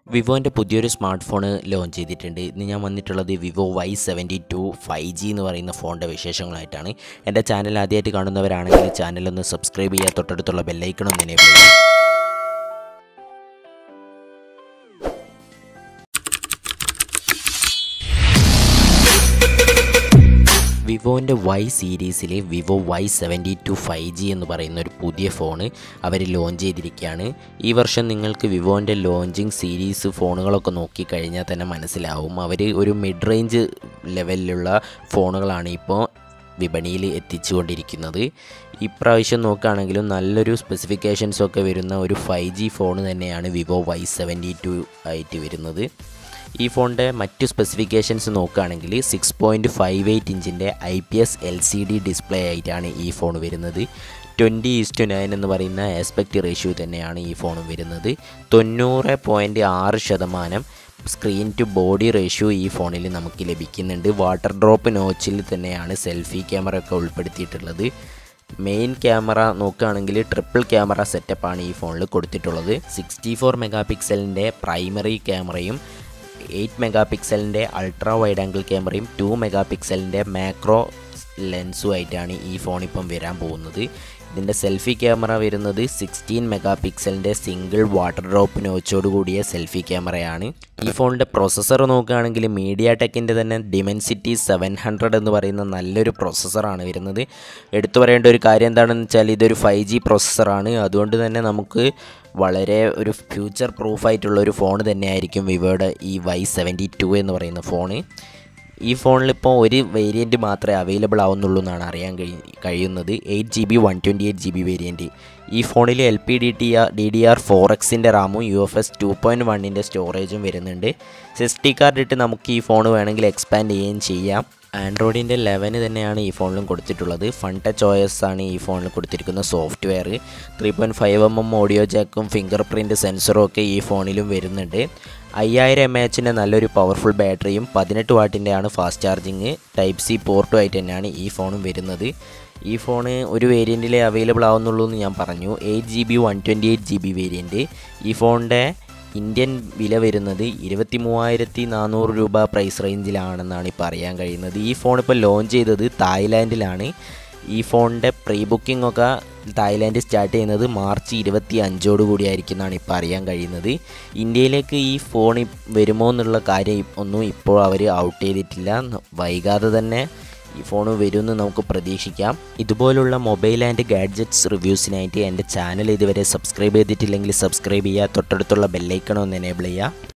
വിവോൻ്റെ പുതിയൊരു smart phone launch ചെയ്തിട്ടുണ്ട് ഇന്ന് ഞാൻ വന്നിട്ടുള്ളത് Vivo Y seventy two five G എന്ന് പറയുന്ന ഫോണിൻ്റെ വിശേഷങ്ങളായിട്ടാണ് എൻ്റെ ചാനൽ ആദ്യമായിട്ട് കാണുന്നവരാണെങ്കിൽ ചാനലൊന്ന് സബ്സ്ക്രൈബ് ചെയ്യുക തൊട്ടടുത്തുള്ള ബെല്ലൈക്കണം ഒന്ന് enable ചെയ്യുക വിവോൻ്റെ വൈ സീരീസിലെ Vivo Y seventy two five G എന്ന് പറയുന്ന ഒരു പുതിയ ഫോണ് അവർ ലോഞ്ച് ചെയ്തിരിക്കുകയാണ് ഈ വർഷം നിങ്ങൾക്ക് വിവോൻ്റെ ലോഞ്ചിങ് സീരീസ് ഫോണുകളൊക്കെ നോക്കിക്കഴിഞ്ഞാൽ തന്നെ മനസ്സിലാവും അവർ ഒരു മിഡ് റേഞ്ച് ലെവലിലുള്ള ഫോണുകളാണ് ഇപ്പോൾ വിപണിയിൽ എത്തിച്ചുകൊണ്ടിരിക്കുന്നത് ഇപ്രാവശ്യം നോക്കുകയാണെങ്കിലും നല്ലൊരു സ്പെസിഫിക്കേഷൻസ് ഒക്കെ വരുന്ന ഒരു ഫൈവ് ജി ഫോൺ തന്നെയാണ് വിവോ വൈ സെവൻറ്റി ടു ആയിട്ട് വരുന്നത് ഈ ഫോണിൻ്റെ മറ്റു സ്പെസിഫിക്കേഷൻസ് നോക്കുകയാണെങ്കിൽ സിക്സ് പോയിൻറ്റ് ഫൈവ് എയ്റ്റ് ഇഞ്ചിൻ്റെ I P S L C D display ആയിട്ടാണ് ഈ ഫോൺ വരുന്നത് ട്വൻറ്റി ഈസ്റ്റു നയൻ എന്ന് പറയുന്ന ആസ്പെക്റ്റ് റേഷ്യോ തന്നെയാണ് ഈ ഫോൺ വരുന്നത് തൊണ്ണൂറ് പോയിൻറ്റ് ആറ് ശതമാനം സ്ക്രീൻ ടു ബോഡി റേഷ്യോ ഈ ഫോണിൽ നമുക്ക് ലഭിക്കുന്നുണ്ട് വാട്ടർ ഡ്രോപ്പ് നോച്ചിൽ തന്നെയാണ് സെൽഫി ക്യാമറ ഒക്കെ ഉൾപ്പെടുത്തിയിട്ടുള്ളത് മെയിൻ ക്യാമറ നോക്കുകയാണെങ്കിൽ ട്രിപ്പിൾ ക്യാമറ സെറ്റപ്പാണ് ഈ ഫോണിൽ കൊടുത്തിട്ടുള്ളത് സിക്സ്റ്റി ഫോർ മെഗാ പിക്സലിൻ്റെ പ്രൈമറി ക്യാമറയും എയ്റ്റ് മെഗാ പിക്സലിൻ്റെ അൾട്രാ വൈഡ് ആംഗിൾ ക്യാമറയും ടു മെഗാ പിക്സലിൻ്റെ മാക്രോ ലെൻസും ആയിട്ടാണ് ഈ ഫോൺ ഇപ്പം വരാൻ പോകുന്നത് ഇതിൻ്റെ സെൽഫി ക്യാമറ വരുന്നത് സിക്സ്റ്റീൻ മെഗാ പിക്സലിൻ്റെ സിംഗിൾ വാട്ടർ ഡ്രോപ്പ് നോച്ചോട് കൂടിയ സെൽഫി ക്യാമറയാണ് ഈ ഫോണിൻ്റെ പ്രൊസസ്സർ നോക്കുകയാണെങ്കിൽ മീഡിയ ടെക്കിൻ്റെ തന്നെ ഡിമെൻസിറ്റി സെവൻ ഹൺഡ്രഡ് എന്ന് പറയുന്ന നല്ലൊരു പ്രൊസസ്സറാണ് വരുന്നത് എടുത്തു പറയേണ്ട ഒരു കാര്യം എന്താണെന്ന് വെച്ചാൽ ഇതൊരു ഫൈവ് ജി പ്രൊസസ്സറാണ് അതുകൊണ്ട് തന്നെ നമുക്ക് വളരെ ഒരു ഫ്യൂച്ചർ പ്രൂഫായിട്ടുള്ള ഒരു ഫോൺ തന്നെയായിരിക്കും വിവോയുടെ ഈ വൈ സെവൻറ്റി ടു എന്ന് പറയുന്ന ഫോണ് ഈ ഫോണിലിപ്പോൾ ഒരു വേരിയൻറ്റ് മാത്രമേ അവൈലബിൾ ആവുന്നുള്ളൂ എന്നാണ് അറിയാൻ കഴി കഴിയുന്നത് eight G B one twenty eight G B variant ഈ ഫോണിൽ L P D T R D D R four എക്സിൻ്റെ റാമും U F S two point വണ്ണിൻ്റെ സ്റ്റോറേജും വരുന്നുണ്ട് സിസ്റ്റി കാർഡ് ഇട്ട് നമുക്ക് ഈ ഫോൺ വേണമെങ്കിൽ എക്സ്പാൻഡ് ചെയ്യുകയും ചെയ്യാം ആൻഡ്രോയിഡിൻ്റെ ലെവന് തന്നെയാണ് ഈ ഫോണിലും കൊടുത്തിട്ടുള്ളത് ഫൺ ടച്ച് ഒ എസ് ആണ് ഈ ഫോണിൽ കൊടുത്തിരിക്കുന്ന software three point five M M audio ജാക്കും ഫിംഗർ പ്രിൻറ്റ് സെൻസറും ഒക്കെ ഈ ഫോണിലും വരുന്നുണ്ട് അയ്യായിരം എം എച്ചിൻ്റെ നല്ലൊരു പവർഫുൾ ബാറ്ററിയും പതിനെട്ട് വാട്ടിൻ്റെയാണ് ഫാസ്റ്റ് ചാർജിങ് ടൈപ്പ് സി പോർട്ടും ആയിട്ട് തന്നെയാണ് ഈ ഫോണും വരുന്നത് ഈ ഫോണ് ഒരു വേരിയൻറ്റിലേ അവൈലബിൾ ആവുന്നുള്ളൂ എന്ന് ഞാൻ പറഞ്ഞു eight G B one twenty eight G B variant ഈ ഫോണിൻ്റെ ഇന്ത്യൻ വില വരുന്നത് ഇരുപത്തി മൂവായിരത്തി നാനൂറ് രൂപ പ്രൈസ് റേഞ്ചിലാണെന്നാണ് ഇപ്പോൾ അറിയാൻ കഴിയുന്നത് ഈ ഫോൺ ഇപ്പോൾ ലോഞ്ച് ചെയ്തത് തായ്ലാൻഡിലാണ് ഈ ഫോണിൻ്റെ പ്രീ ബുക്കിംഗ് ഒക്കെ തായ്ലാൻഡ് സ്റ്റാർട്ട് ചെയ്യുന്നത് മാർച്ച് ഇരുപത്തി അഞ്ചോട് കൂടിയായിരിക്കും എന്നാണ് ഇപ്പോൾ അറിയാൻ കഴിയുന്നത് ഇന്ത്യയിലേക്ക് ഈ ഫോൺ വരുമോ എന്നുള്ള കാര്യം ഒന്നും ഇപ്പോൾ അവർ ഔട്ട് ചെയ്തിട്ടില്ല വൈകാതെ തന്നെ ഈ ഫോൺ വരുമെന്ന് നമുക്ക് പ്രതീക്ഷിക്കാം ഇതുപോലുള്ള മൊബൈൽ ആൻഡ് ഗാഡ്ജറ്റ്സ് റിവ്യൂസിനായിട്ട് എൻ്റെ ചാനൽ ഇതുവരെ സബ്സ്ക്രൈബ് ചെയ്തിട്ടില്ലെങ്കിൽ സബ്സ്ക്രൈബ് ചെയ്യുക തൊട്ടടുത്തുള്ള ബെല്ലൈക്കണം ഒന്ന് എനേബിൾ ചെയ്യുക